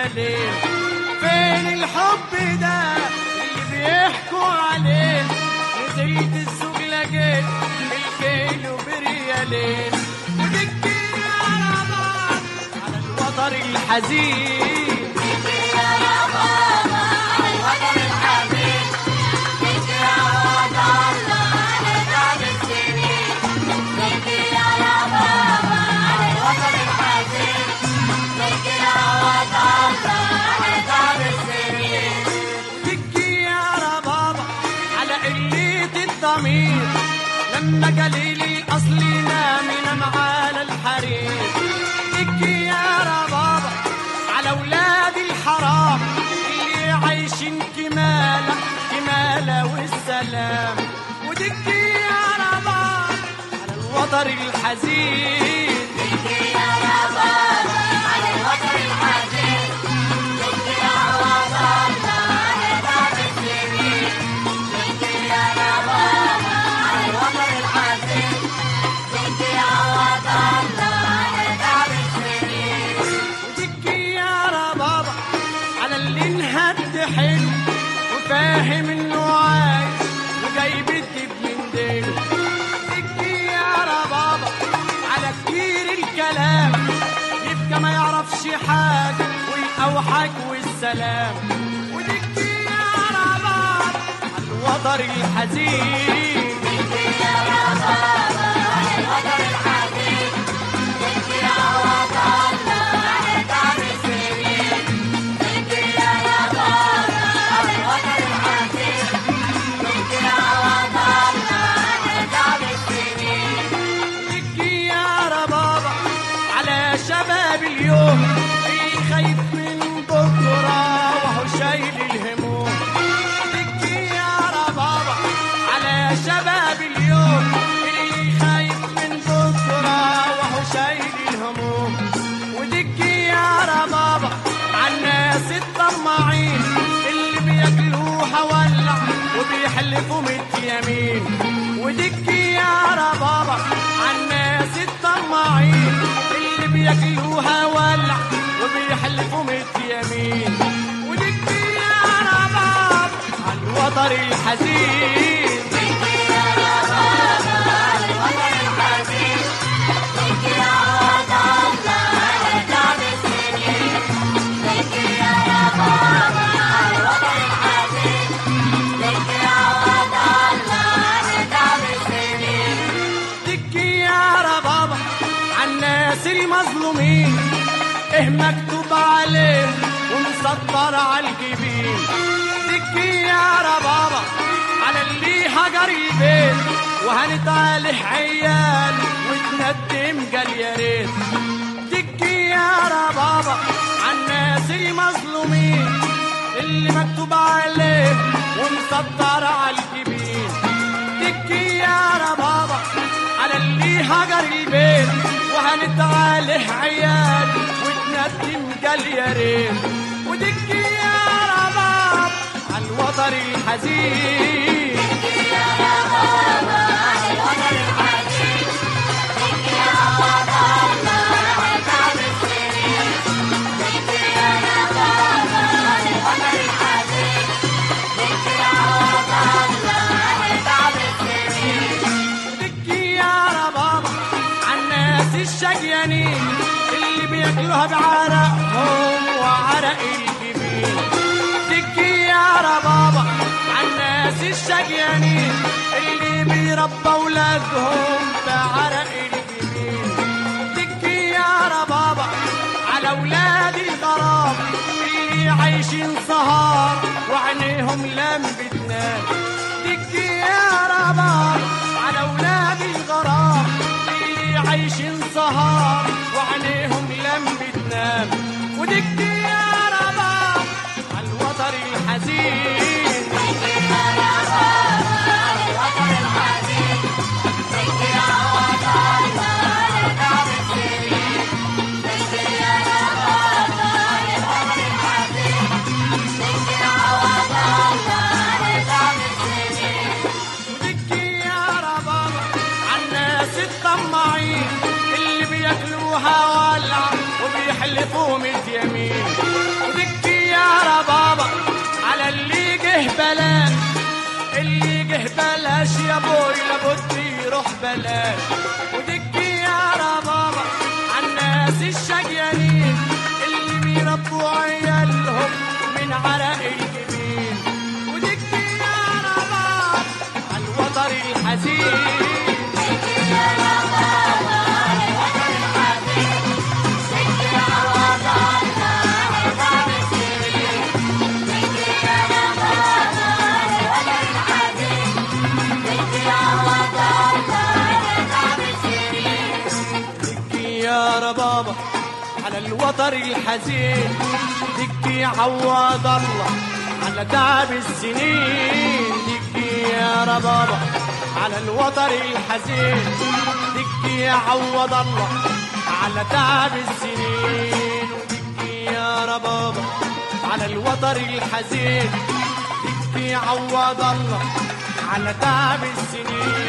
بريالين فين الحب ده اللي بيحكوا عليه نزلت السوق لقيت الكيلو بريالين ودكي على بعض على الوتر الحزين تبكي يا ربابة على قلة الضمير لما قليلي أصلي نام نام على الحرير تبكي يا ربابة على ولاد الحرام اللي عايشين كمالة كمالة والسلام ودكي يا ربابة على الوتر الحزين ودكي يا ربابة على اللي انهد حلو وفاهم انه عايش وجايب الدب من ديله دكي يا ربابة على كتير الكلام يبقى ما يعرفش حاجة ويقوحك والسلام ودكي يا ربابة على الوتر الحزين بكي يا ربابة على شباب اليوم اللي خايف من بكرة وهو شايل الهموم بكي يا ربابة على شباب اليوم اللي خايف من بكرة وهو شايل الهموم ودكي يا ربابة على الناس الطماعين اللي بياكلوها ولع وبيحلفوا ميت يمين ودكي يا ربابة على الناس الطماعين اللي بياكلوها ولع وبيحلفوا ميت يمين ودكي يا ربابة على الوتر الحزين تبكي يا ربابة عالناس المظلومين ايه مكتوب عليه ومسطر على الجبين تبكي يا ربابة على اللي هجر البيت وهنت عليه عيال وتندم قال يا ريت تبكي يا ربابة عالناس المظلومين اللي مكتوب عليه ومسطر على الجبين تبكي يا ربابة على اللي هجر البيت وهنت عليه عيال وتندم قال يا ريت ودكي يا رباب على الوتر الحزين ودكي يا ربابة عالناس الشقيانين اللي بياكلوها بعرقهم وعرق الجبين دكي يا ربابة عالناس الشقيانين اللي بيربى ولادهم بعرق الجبين دكي يا ربابة على ولاد الغرام اللي عايشين سهار وعينيهم لم بتنام دكي يا رباب على ولاد الغرام اللي عايشين سهار وعينيهم لم بتنام ودكي يا رباب على الوتر الحزين ودكي يا ربابة عالناس الطماعين اللي بياكلوها ولع وبيحلفوا ميت يمين ودكي البلاد ودكي يا ربابا عالناس الشقيانين اللي بيربوا عيالهم من عرق الجبين ودكي يا ربابا عالوتر الحزين دكي يا ربابا على الوتر الحزين دكي عوض الله على تعب السنين دكي يا ربابا على الوتر الحزين دكي عوض الله على تعب السنين ودكي يا ربابا على الوتر الحزين دكي عوض الله على تعب السنين